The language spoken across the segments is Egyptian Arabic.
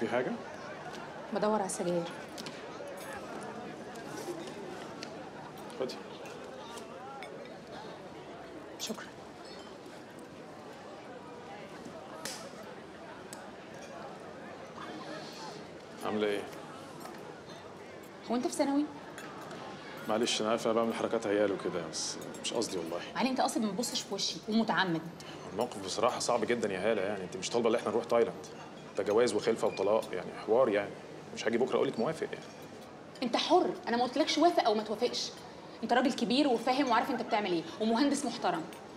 في حاجه بدور على السجاير خدي شكرا عامله ايه هو انت في ثانوي؟ معلش انا عارف انا بعمل حركات عيال وكده بس مش قصدي والله علي انت اصلا ما بتبصش في وشي ومتعمد الموقف بصراحه صعب جدا يا هاله يعني انت مش طالبه ان احنا نروح تايلاند ده جواز وخلفه وطلاق يعني حوار يعني مش هاجي بكره اقول لك موافق يعني انت حر انا ما قلتلكش وافق او ما توافقش انت راجل كبير وفاهم وعارف انت بتعمل ايه ومهندس محترم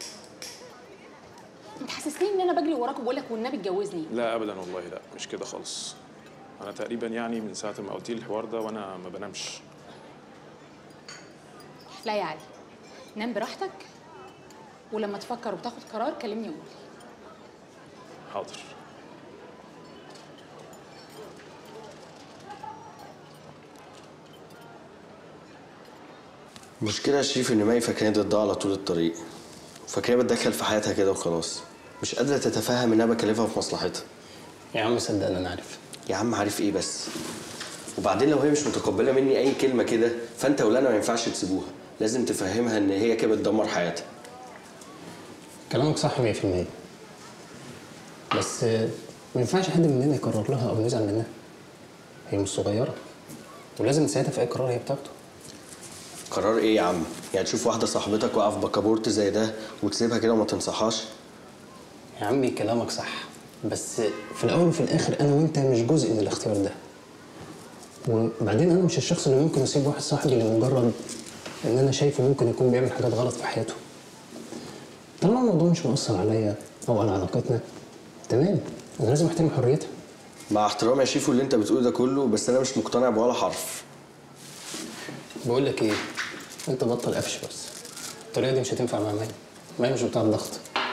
انت حسستني ان انا بجري وراك وبقول لك والنبي اتجوزني لا ابدا والله لا مش كده خالص انا تقريبا يعني من ساعه ما قلت لي الحوار ده وانا ما بنامش لا يا علي نام براحتك ولما تفكر وتاخد قرار كلمني وقول حاضر المشكلة يا شريف إن مي فاكراني ضدها على طول الطريق فاكراني بتدخل في حياتها كده وخلاص مش قادرة تتفهم إن أنا بكلفها في مصلحتها يا عم صدقني انا عارف يا عم عارف إيه بس وبعدين لو هي مش متقبلة مني أي كلمة كده فأنت ولا أنا ما ينفعش تسيبوها لازم تفهمها إن هي كده بتدمر حياتها كلامك صح 100% بس آه، ما ينفعش حد مننا يقرر لها او نزعل منها هي مش صغيره ولازم نساعدها في اي قرار هي بتاخده قرار إيه يا عم؟ يعني تشوف واحدة صاحبتك واقفة بكابورت زي ده وتسيبها كده وما تنصحهاش يا عمي كلامك صح بس في الاول وفي الاخر انا وانت مش جزء من الاختيار ده وبعدين انا مش الشخص اللي ممكن اسيب واحد صاحبي لمجرد ان انا شايفه ممكن يكون بيعمل حاجات غلط في حياته طالما الموضوع مش مؤثر عليا او على علاقتنا تمام انا لازم احترم حريتها مع احترامي يا شيفو اللي أنت بتقوله ده كله بس أنا مش مقتنع بولا حرف بقول لك ايه انت بطل قفش بس الطريقه دي مش هتنفع مع مي مي مش بتاع الضغط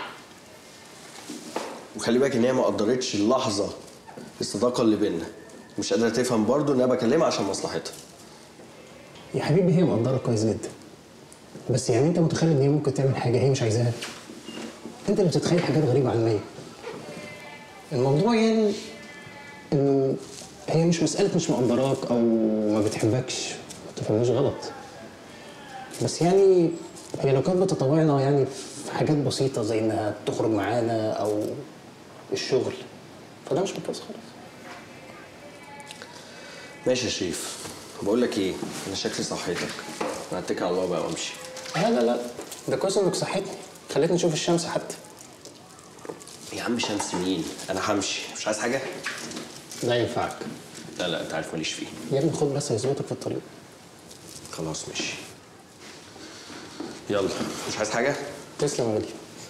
وخلي بالك ان هي ما قدرتش اللحظه الصداقه اللي بينا مش قادره تفهم برضو ان انا بكلمها عشان مصلحتها يا حبيبي هي مقدرة كويس جدا بس يعني انت متخيل ان هي ممكن تعمل حاجة هي مش عايزاها انت اللي بتتخيل حاجات غريبة عن مي الموضوع يعني انه هي مش مسألة مش مقدراك او ما بتحبكش ما تفهمنيش غلط بس يعني هي لو كانت بتطوعنا يعني في حاجات بسيطة زي انها تخرج معانا او الشغل فده مش مقياس خالص ماشي يا شريف بقول لك ايه انا شكلي صحيتك انا هتكل على الله بقى وامشي لا لا لا ده كويس انك صحتني خليتني اشوف الشمس حتى يا عم شمس مين انا همشي مش عايز حاجه ده ينفعك لا لا انت عارف ماليش فيه يا ابني خد بس هيظبطك في الطريق خلاص ماشي يلا مش عايز حاجه تسلم يا ولدي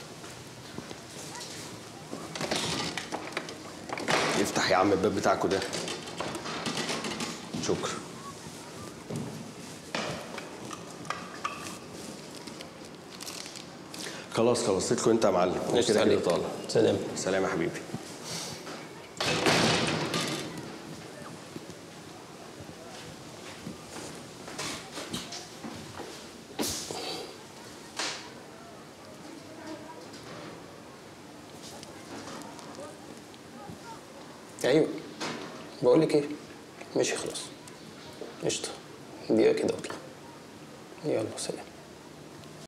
افتح يا عم الباب بتاعكوا ده شكرا خلاص خلصت لكم انت يا معلم هو قشطة كده كده عليك. طالع سلام سلام يا حبيبي ايوه بقول لك ايه ماشي خلاص قشطه دقيقه كده اطلع يلا سلام